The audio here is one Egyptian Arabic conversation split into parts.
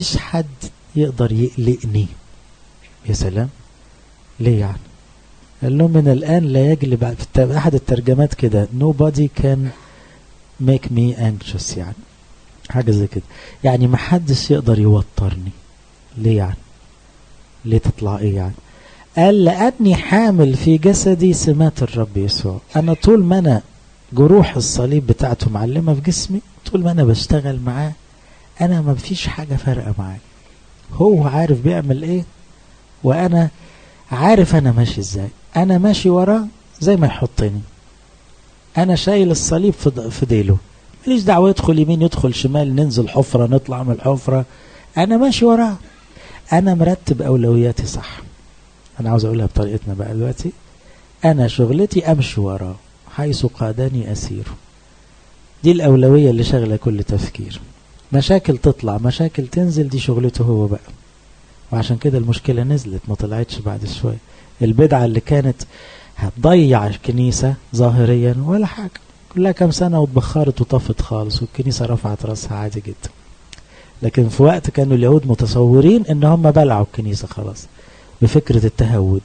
مفيش حد يقدر يقلقني يا سلام ليه يعني قال له من الآن لا يجلب في أحد الترجمات كده nobody can make me anxious يعني حاجة زي كده يعني ما حدش يقدر يوترني ليه يعني ليه تطلع ايه يعني قال لأني حامل في جسدي سمات الرب يسوع أنا طول ما أنا جروح الصليب بتاعته معلمة في جسمي طول ما أنا بشتغل معاه أنا ما فيش حاجة فارقة معاه هو عارف بيعمل إيه وأنا عارف أنا ماشي إزاي أنا ماشي وراه زي ما يحطني أنا شايل الصليب في ديله ماليش دعوة يدخل يمين يدخل شمال ننزل حفرة نطلع من الحفرة أنا ماشي وراه أنا مرتب أولوياتي صح أنا عاوز أقولها بطريقتنا بقى دلوقتي أنا شغلتي أمشي وراه حيث قادني أسير دي الأولوية اللي شغلة كل تفكير مشاكل تطلع مشاكل تنزل دي شغلته هو بقى وعشان كده المشكلة نزلت ما طلعتش بعد شوية البدعة اللي كانت هتضيع الكنيسة ظاهريا ولا حاجة كلها كام سنة واتبخرت وطفت خالص والكنيسة رفعت راسها عادي جدا لكن في وقت كانوا اليهود متصورين ان هم بلعوا الكنيسة خلاص بفكرة التهود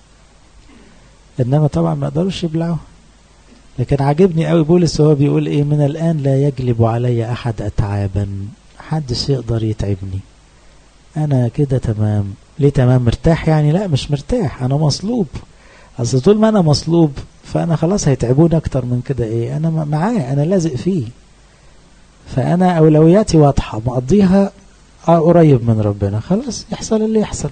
انما طبعا ما قدروش يبلعوها لكن عاجبني قوي بولس وهو بيقول ايه من الان لا يجلب علي احد اتعابا محدش يقدر يتعبني انا كده تمام ليه تمام مرتاح يعني لا مش مرتاح انا مصلوب اصل طول ما انا مصلوب فانا خلاص هيتعبوني اكتر من كده ايه انا معاه انا لازق فيه فانا اولوياتي واضحه مقضيها قريب من ربنا خلاص يحصل اللي يحصل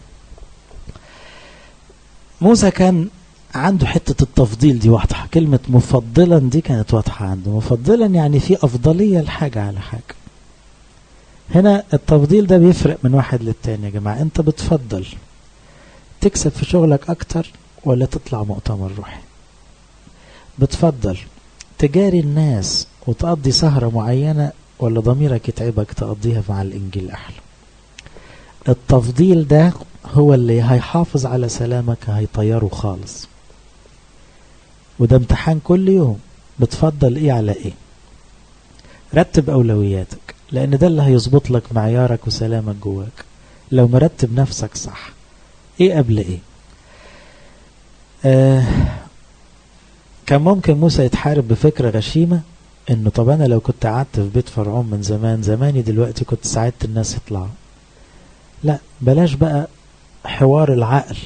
موسى كان عنده حتة التفضيل دي واضحة كلمة مفضلا دي كانت واضحة عنده مفضلا يعني في أفضلية لحاجة على حاجة هنا التفضيل ده بيفرق من واحد للتاني يا جماعة انت بتفضل تكسب في شغلك اكتر ولا تطلع مؤتمر روحي بتفضل تجاري الناس وتقضي سهرة معينة ولا ضميرك يتعبك تقضيها مع الإنجيل أحلى التفضيل ده هو اللي هيحافظ على سلامك هيطيره خالص وده امتحان كل يوم بتفضل ايه على ايه رتب اولوياتك لان ده اللي هيظبط لك معيارك وسلامك جواك لو مرتب نفسك صح ايه قبل ايه آه كان ممكن موسى يتحارب بفكرة غشيمة انه طب انا لو كنت قعدت في بيت فرعون من زمان زماني دلوقتي كنت ساعدت الناس يطلعوا لا بلاش بقى حوار العقل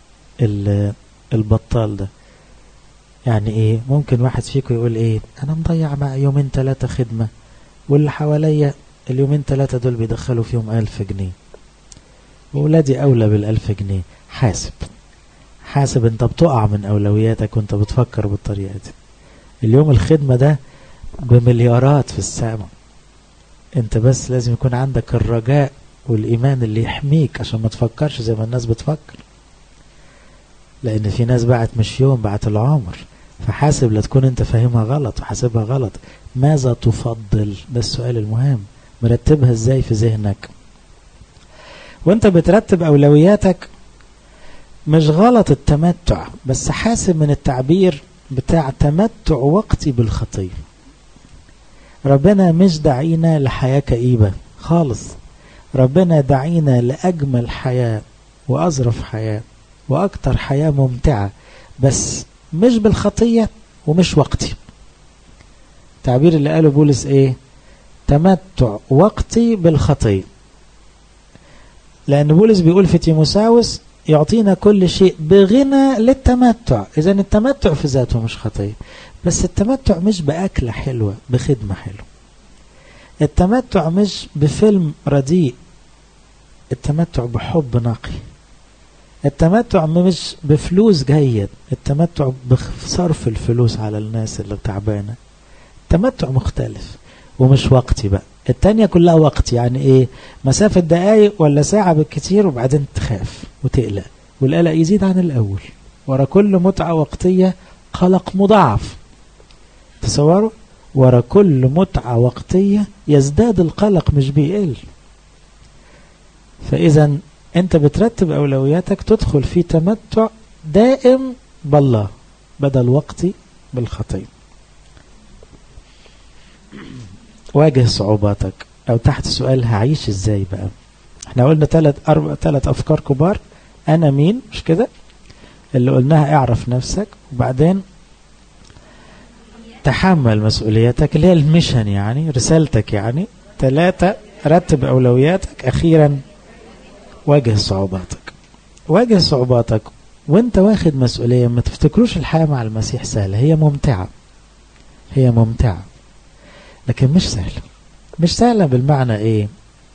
البطال ده يعني ايه ممكن واحد فيكم يقول ايه انا مضيع مع يومين ثلاثة خدمة واللي حواليا اليومين ثلاثة دول بيدخلوا فيهم ألف جنيه وولادي أولى بالألف جنيه حاسب حاسب انت بتقع من أولوياتك وانت بتفكر بالطريقة دي اليوم الخدمة ده بمليارات في السماء انت بس لازم يكون عندك الرجاء والإيمان اللي يحميك عشان ما تفكرش زي ما الناس بتفكر لأن في ناس بعت مش يوم بعت العمر فحاسب لا تكون انت فاهمها غلط وحاسبها غلط ماذا تفضل ده السؤال المهم مرتبها ازاي في ذهنك وانت بترتب أولوياتك مش غلط التمتع بس حاسب من التعبير بتاع تمتع وقتي بالخطية ربنا مش دعينا لحياة كئيبة خالص ربنا دعينا لأجمل حياة وأظرف حياة وأكتر حياة ممتعة بس مش بالخطية ومش وقتي التعبير اللي قاله بولس ايه تمتع وقتي بالخطية لأن بولس بيقول في تيموساوس يعطينا كل شيء بغنى للتمتع إذا التمتع في ذاته مش خطية بس التمتع مش بأكلة حلوة بخدمة حلوة التمتع مش بفيلم رديء التمتع بحب نقي التمتع مش بفلوس جيد التمتع بصرف الفلوس على الناس اللي تعبانة التمتع مختلف ومش وقتي بقى التانية كلها وقت يعني ايه مسافة دقايق ولا ساعة بالكتير وبعدين تخاف وتقلق والقلق يزيد عن الأول ورا كل متعة وقتية قلق مضاعف تصوروا ورا كل متعة وقتية يزداد القلق مش بيقل فإذا أنت بترتب أولوياتك تدخل في تمتع دائم بالله بدل وقتي بالخطية واجه صعوباتك أو تحت سؤال هعيش إزاي بقى احنا قلنا ثلاث أربع ثلاث أفكار كبار أنا مين مش كده اللي قلناها اعرف نفسك وبعدين تحمل مسؤوليتك اللي هي المشن يعني رسالتك يعني ثلاثة رتب أولوياتك أخيرا واجه صعوباتك واجه صعوباتك وانت واخد مسؤولية ما تفتكروش الحياة مع المسيح سهلة هي ممتعة هي ممتعة لكن مش سهلة مش سهلة بالمعنى ايه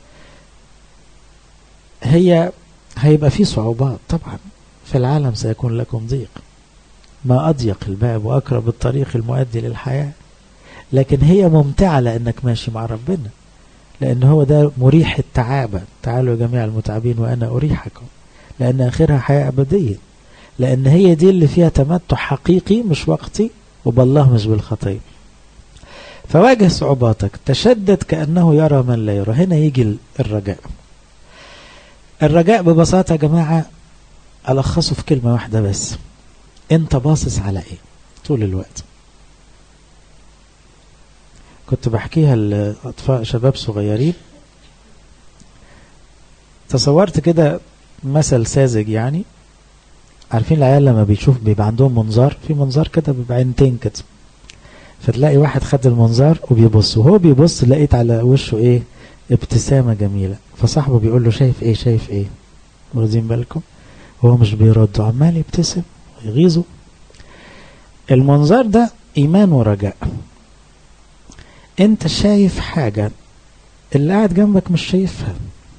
هي هيبقى في صعوبات طبعا في العالم سيكون لكم ضيق ما أضيق الباب وأقرب الطريق المؤدي للحياة لكن هي ممتعة لأنك ماشي مع ربنا لأن هو ده مريح التعابة تعالوا يا جميع المتعبين وأنا أريحكم لأن آخرها حياة أبدية لأن هي دي اللي فيها تمتع حقيقي مش وقتي وبالله مش بالخطية فواجه صعوباتك تشدد كأنه يرى من لا يرى هنا يجي الرجاء الرجاء ببساطة يا جماعة ألخصه في كلمة واحدة بس أنت باصص على إيه طول الوقت كنت بحكيها لأطفال شباب صغيرين تصورت كده مثل ساذج يعني عارفين العيال لما بيشوف بيبقى عندهم منظار في منظار كده بيبقى عينتين كده فتلاقي واحد خد المنظار وبيبص وهو بيبص لقيت على وشه ايه ابتسامة جميلة فصاحبه بيقول له شايف ايه شايف ايه واخدين بالكم هو مش بيرد عمال يبتسم ويغيظه المنظار ده ايمان ورجاء انت شايف حاجة اللي قاعد جنبك مش شايفها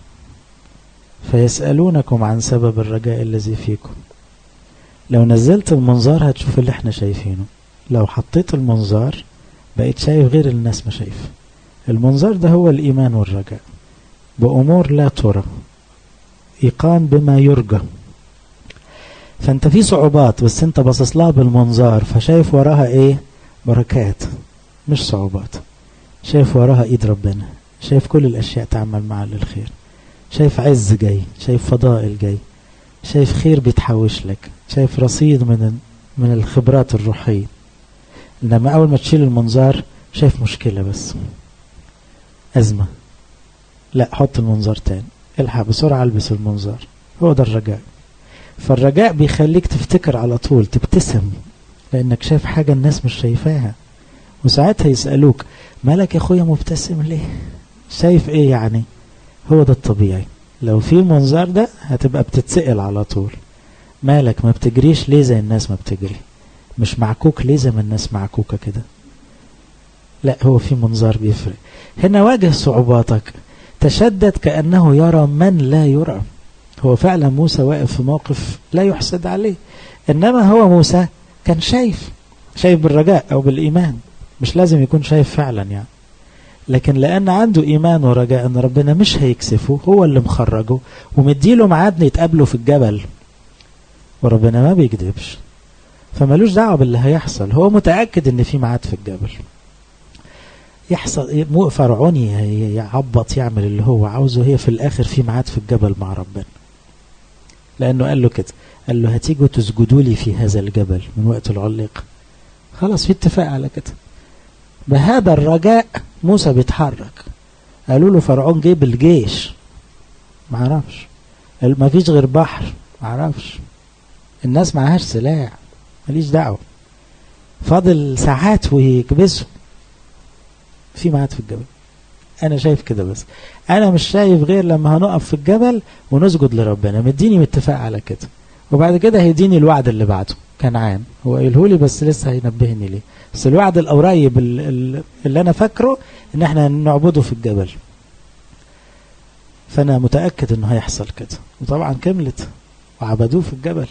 فيسألونكم عن سبب الرجاء الذي فيكم لو نزلت المنظار هتشوف اللي احنا شايفينه لو حطيت المنظار بقيت شايف غير الناس ما شايف المنظار ده هو الإيمان والرجاء بأمور لا ترى إيقان بما يرجى فانت في صعوبات بس انت باصص لها بالمنظار فشايف وراها ايه بركات مش صعوبات شايف وراها ايد ربنا شايف كل الاشياء تعمل معا للخير شايف عز جاي شايف فضائل جاي شايف خير بيتحوش لك شايف رصيد من من الخبرات الروحية انما اول ما تشيل المنظار شايف مشكلة بس ازمة لا حط المنظار تاني الحق بسرعة البس المنظار هو ده الرجاء فالرجاء بيخليك تفتكر على طول تبتسم لانك شايف حاجة الناس مش شايفاها وساعتها يسألوك مالك يا اخويا مبتسم ليه شايف ايه يعني هو ده الطبيعي لو في المنظار ده هتبقى بتتسأل على طول مالك ما بتجريش ليه زي الناس ما بتجري مش معكوك ليه زي ما الناس معكوكة كده لا هو في منظار بيفرق هنا واجه صعوباتك تشدد كأنه يرى من لا يرى هو فعلا موسى واقف في موقف لا يحسد عليه إنما هو موسى كان شايف شايف بالرجاء أو بالإيمان مش لازم يكون شايف فعلا يعني لكن لأن عنده إيمان ورجاء أن ربنا مش هيكسفه هو اللي مخرجه ومديله ميعاد يتقابلوا في الجبل وربنا ما بيكذبش فمالوش دعوة باللي هيحصل هو متأكد ان في ميعاد في الجبل يحصل مو فرعوني يعبط يعمل اللي هو عاوزه هي في الاخر في ميعاد في الجبل مع ربنا لانه قال له كده قال له هتيجوا تسجدوا لي في هذا الجبل من وقت العليق خلاص في اتفاق على كده بهذا الرجاء موسى بيتحرك قالوا له فرعون جيب الجيش معرفش ما فيش غير بحر معرفش الناس معهاش سلاح ماليش دعوة فاضل ساعات ويكبسوا في ميعاد في الجبل انا شايف كده بس انا مش شايف غير لما هنقف في الجبل ونسجد لربنا مديني متفق على كده وبعد كده هيديني الوعد اللي بعده كنعان هو قايله لي بس لسه هينبهني ليه بس الوعد القريب اللي انا فاكره ان احنا نعبده في الجبل فانا متاكد انه هيحصل كده وطبعا كملت وعبدوه في الجبل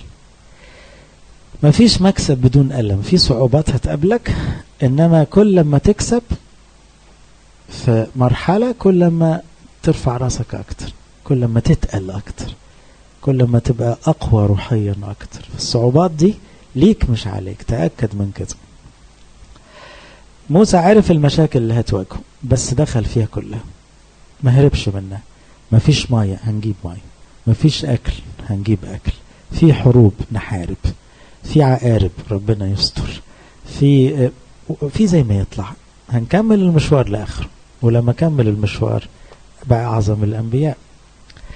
مفيش مكسب بدون ألم في صعوبات هتقابلك إنما كل لما تكسب في مرحلة كل لما ترفع راسك أكتر كل لما تتقل أكتر كل لما تبقى أقوى روحيا أكتر الصعوبات دي ليك مش عليك تأكد من كده موسى عرف المشاكل اللي هتواجهه بس دخل فيها كلها ما هربش منها مفيش مية هنجيب مية مفيش أكل هنجيب أكل في حروب نحارب في عقارب ربنا يستر في في زي ما يطلع هنكمل المشوار لاخره ولما كمل المشوار بقى اعظم الانبياء